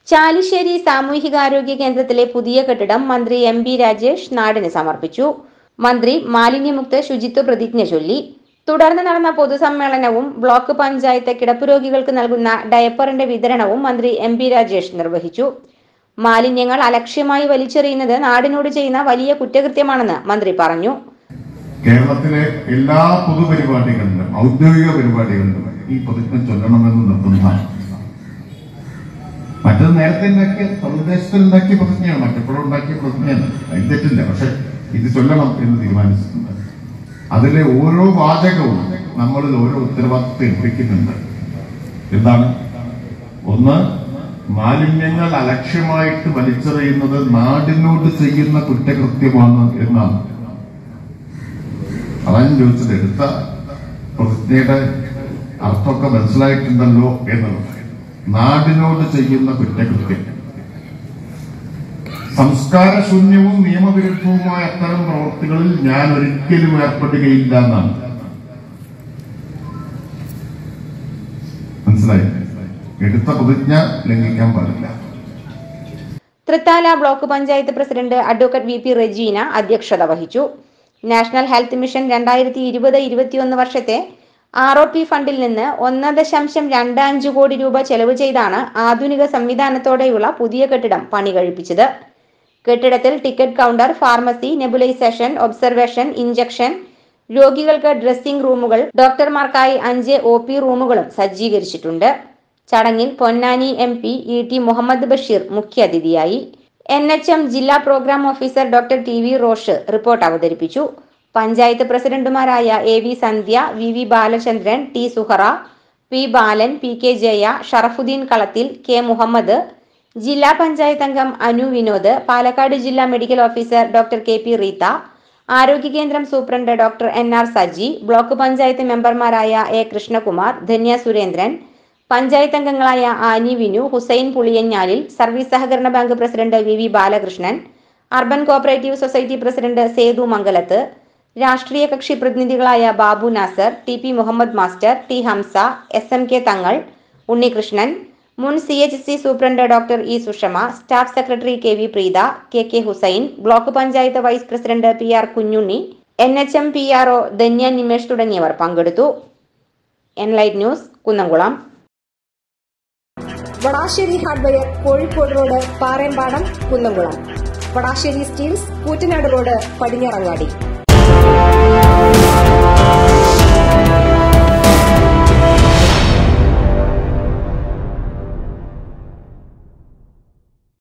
ചാലിശ്ശേരി സാമൂഹികാരോഗ്യ കേന്ദ്രത്തിലെ പുതിയ കെട്ടിടം മന്ത്രി എം ബി രാജേഷ് നാടിന് സമർപ്പിച്ചു മന്ത്രി മാലിന്യമുക്ത ശുചിത്വ പ്രതിജ്ഞ ചൊല്ലി തുടർന്ന് നടന്ന പൊതുസമ്മേളനവും ബ്ലോക്ക് പഞ്ചായത്ത് കിടപ്പ് രോഗികൾക്ക് നൽകുന്ന ഡയപ്പറിന്റെ വിതരണവും മന്ത്രി എം ബി രാജേഷ് നിർവഹിച്ചു മാലിന്യങ്ങൾ അലക്ഷ്യമായി വലിച്ചെറിയുന്നത് നാടിനോട് ചെയ്യുന്ന വലിയ കുറ്റകൃത്യമാണെന്ന് മന്ത്രി പറഞ്ഞു കേരളത്തിലെ എല്ലാ പൊതുപരിപാടികളിലും ഔദ്യോഗിക പരിപാടികളിലും ഈ പ്രതിജ്ഞ ചൊല്ലണമെന്ന് നിർബന്ധമാണ് മറ്റത് നേരത്തെ ഉണ്ടാക്കിയ തദ്ദേശത്തിൽ ഉണ്ടാക്കിയ പ്രതിജ്ഞയാണ് മറ്റെപ്പോഴും ഉണ്ടാക്കിയ പ്രതിജ്ഞയാണ് അതിന് തെറ്റില്ല പക്ഷെ ഇത് ചൊല്ലണം എന്ന് തീരുമാനിച്ചിട്ടുണ്ട് അതിലെ ഓരോ വാചകവും നമ്മളിൽ ഓരോ ഉത്തരവാദിത്വം ഏൽപ്പിക്കുന്നുണ്ട് എന്താണ് ഒന്ന് മാലിന്യങ്ങൾ അലക്ഷ്യമായിട്ട് വലിച്ചെറിയുന്നത് നാടിനോട് ചെയ്യുന്ന കുറ്റകൃത്യമാണ് എന്നാണ് അതാണ് ഞാൻ ചോദിച്ചത് എടുത്ത പ്രതിജ്ഞയുടെ അർത്ഥമൊക്കെ മനസ്സിലായിട്ടുണ്ടല്ലോ എന്നുള്ളത് നാടിനോട് ചെയ്യുന്ന കുറ്റകൃത്യം സംസ്കാരശൂന്യവും നിയമവിരുദ്ധവുമായ അത്തരം പ്രവൃത്തികളിൽ ഞാൻ ഒരിക്കലും ഏർപ്പെടുകയില്ല എന്നാണ് മനസ്സിലായി എടുത്ത പ്രതിജ്ഞ ലംഘിക്കാൻ പാടില്ല Thrithala block panchayat president advocate V P Regina അധ്യക്ഷത വഹിച്ചു നാഷണൽ ഹെൽത്ത് മിഷൻ രണ്ടായിരത്തി ഇരുപത് ഇരുപത്തിയൊന്ന് വർഷത്തെ ആർ ഒ പി ഫണ്ടിൽ നിന്ന് ഒന്ന് ദശാംശം രണ്ട് അഞ്ച് കോടി രൂപ ചെലവ് ചെയ്താണ് ആധുനിക സംവിധാനത്തോടെയുള്ള പുതിയ കെട്ടിടം പണി കഴിപ്പിച്ചത് കെട്ടിടത്തിൽ ticket counter pharmacy nebulisation observation injection രോഗികൾക്ക് ഡ്രസ്സിംഗ് റൂമുകൾ ഡോക്ടർമാർക്കായി അഞ്ച് ഒ പി റൂമുകളും സജ്ജീകരിച്ചിട്ടുണ്ട് ചടങ്ങിൽ Ponnani M P E T Muhammad Basheer മുഖ്യാതിഥിയായി എൻ എച്ച് എം ജില്ലാ programme officer doctor T V Rosh report അവതരിപ്പിച്ചു പഞ്ചായത്ത് പ്രസിഡന്റുമാരായ A V Sandhya V V Balachandran T Suhara P Balan P K Jaya Sharafuddin Kalathil K Muhammad ജില്ലാ പഞ്ചായത്ത് അംഗം അനു വിനോദ് പാലക്കാട് ജില്ലാ medical officer doctor K P Reetha ആരോഗ്യ കേന്ദ്രം superintendent doctor N R Saji block panchayat മെമ്പർമാരായ എ കൃഷ്ണകുമാർ ധന്യ സുരേന്ദ്രൻ പഞ്ചായത്ത് അംഗങ്ങളായ ആനി വിനു ഹുസൈൻ പുളിയഞ്ഞാലിൽ സർവീസ് സഹകരണ bank president V V Balakrishnan urban cooperative society president Sethu Mangalath രാഷ്ട്രീയ കക്ഷി പ്രതിനിധികളായ Babu Nasar T P Muhammad master T Hamza S M K Thangal Unnikrishnan മുൻ C H C superintendent doctor E Sushama staff secretary K V Preetha K K Hussain block panchayat vice president P R Kunjunni N H M P R O Dhanya Nimesh തുടങ്ങിയവർ പങ്കെടുത്തു Enlight News Kunnamkulam Vadassery hardware Kozhikode road Paremadam Kunnamkulam Vadassery steels Koottanad road Padinjarangadi